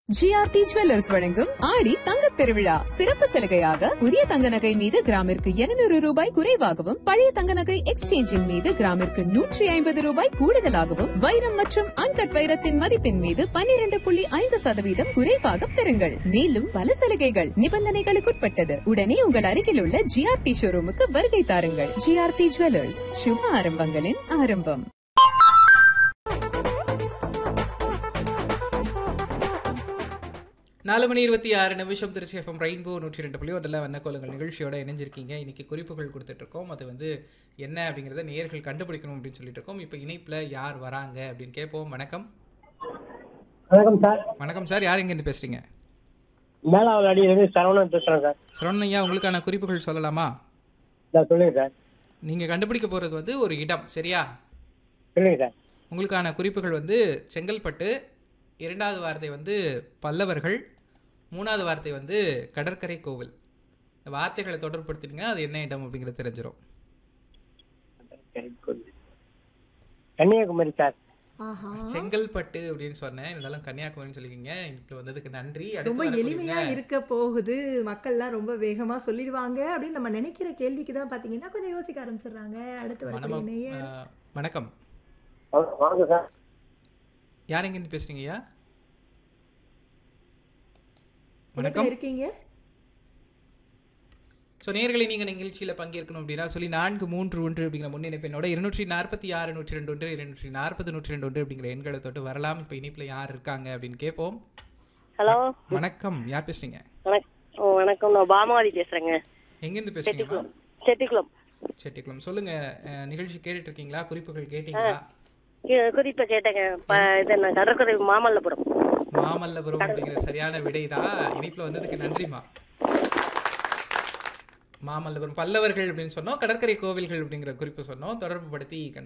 GRT jewellers வழங்கும் ஆடி தங்கத் திருவிழா சிறப்பு சலுகையாக புதிய தங்க நகை மீது கிராமிற்கு 200 ரூபாய் குறைவாகவும் பழைய தங்க நகை எக்ஸ்சேஞ்சின் மீது கிராமிற்கு நூற்றி ஐம்பது ரூபாய் கூடுதலாகவும் வைரம் மற்றும் அன்கட் வைரத்தின் மதிப்பின் மீது 12.5% புள்ளி ஐந்து சதவீதம் குறைவாக பெறுங்கள் மேலும் பல சலுகைகள் நிபந்தனைகளுக்குட்பட்டது உடனே உங்கள் அருகில் உள்ள ஜிஆர்டி ஷோரூமுக்கு வருகை தாருங்கள் ஜிஆர்டி ஜுவல்லர்ஸ் சுப ஆரம்பங்களின் ஆரம்பம் நாலு மணி இருபத்தி ஆறு நிமிஷம் திருச்சி எஃப்எம் ரெயின்போ நூற்றி ரெண்டு புள்ளி ஒன்றில் வண்ணக்கோலங்கள் நிகழ்ச்சியோட இணைஞ்சிருக்கீங்க இன்னைக்கு குறிப்புகள் கொடுத்துட்டு இருக்கோம் அது வந்து என்ன அப்படிங்கிறத நேர்கள் கண்டுபிடிக்கணும் அப்படின்னு சொல்லிட்டு இருக்கோம் இப்போ இணைப்பில் யார் வராங்க அப்படின்னு கேட்போம் வணக்கம் வணக்கம் சார் வணக்கம் சார் யார் எங்கேருந்து பேசுறீங்க மேலாவது அடியிலிருந்து சரவணன் பேசுகிறேன் சார் சரவணையா உங்களுக்கான குறிப்புகள் சொல்லலாமா சார் சொல்லுங்க சார் நீங்கள் கண்டுபிடிக்க போகிறது வந்து ஒரு இடம் சரியா சொல்லுங்க சார் உங்களுக்கான குறிப்புகள் வந்து செங்கல்பட்டு இரண்டாவது வார்த்தை வந்து பல்லவர்கள் மூணாவது வார்த்தை வந்து கடற்கரை கோவில் இந்த வார்த்தைகளை தொடர்படுத்திடுங்க அது என்ன இடம் அப்படிங்கிறது தெரிஞ்சிடும் கன்னியாகுமரி சார் ஆஹா செங்கல்பட்டு அப்படின்னு சொன்னேன் இருந்தாலும் கன்னியாகுமரின்னு சொல்லிக்கிங்க இப்போ வந்ததுக்கு நன்றி அடுத்து ரொம்ப வரக்கூடியவங்க- எளிமையா இருக்க போகுது மக்கள்லாம் ரொம்ப வேகமா சொல்லிடுவாங்க அப்படின்னு நம்ம நினைக்கிற கேள்விக்கு தான் பாத்தீங்கன்னா கொஞ்சம் யோசிக்க ஆரம்பிச்சிடுறாங்க அடுத்து வரக்கூடிய வணக்கம் நேயர் ஆ, வணக்கம் வாங்க சார் யார் எங்கேருந்து பேசுறீங்க ஐயா இணைப்புல வணக்கம் இருக்கீங்க ஸோ நேர்களை நீங்கள் நிகழ்ச்சியில் பங்கேற்கணும் அப்படின்னா சொல்லி நான்கு மூன்று ஒன்று அப்படிங்கிற முன்னிணைப்பினோட இருநூற்றி நாற்பத்தி ஆறு நூற்றி ரெண்டு ஒன்று இருநூற்றி நாற்பது நூற்றி ரெண்டு ஒன்று அப்படிங்கிற எண்களை தொட்டு வரலாம் இப்போ இனிப்பில் யார் இருக்காங்க அப்படின்னு கேட்போம் ஹலோ வணக்கம் யார் பேசுறீங்க வணக் ஓ வணக்கம் நான் பாமாவதி பேசுறேங்க எங்கேருந்து பேசுறீங்க செட்டிக்குளம் செட்டிக்குளம் செட்டிக்குளம் சொல்லுங்க அஹ், நிகழ்ச்சி கேட்டுட்டு இருக்கீங்களா குறிப்புகள் கேட்டீங்களா கி- குறிப்பை கேட்டேங்க ப- இது என்ன கடற்கரை மாமல்லபுரம் மாமல்லபுரம் அப்படிங்கிற சரியான விடை தான் இனிப்புல வந்ததுக்கு நன்றிமா மாமல்லபுரம் பல்லவர்கள் அப்படின்னு சொன்னோம் கடற்கரை கோவில்கள் அப்படிங்கிற குறிப்பு சொன்னோம் தொடர்பு படுத்தி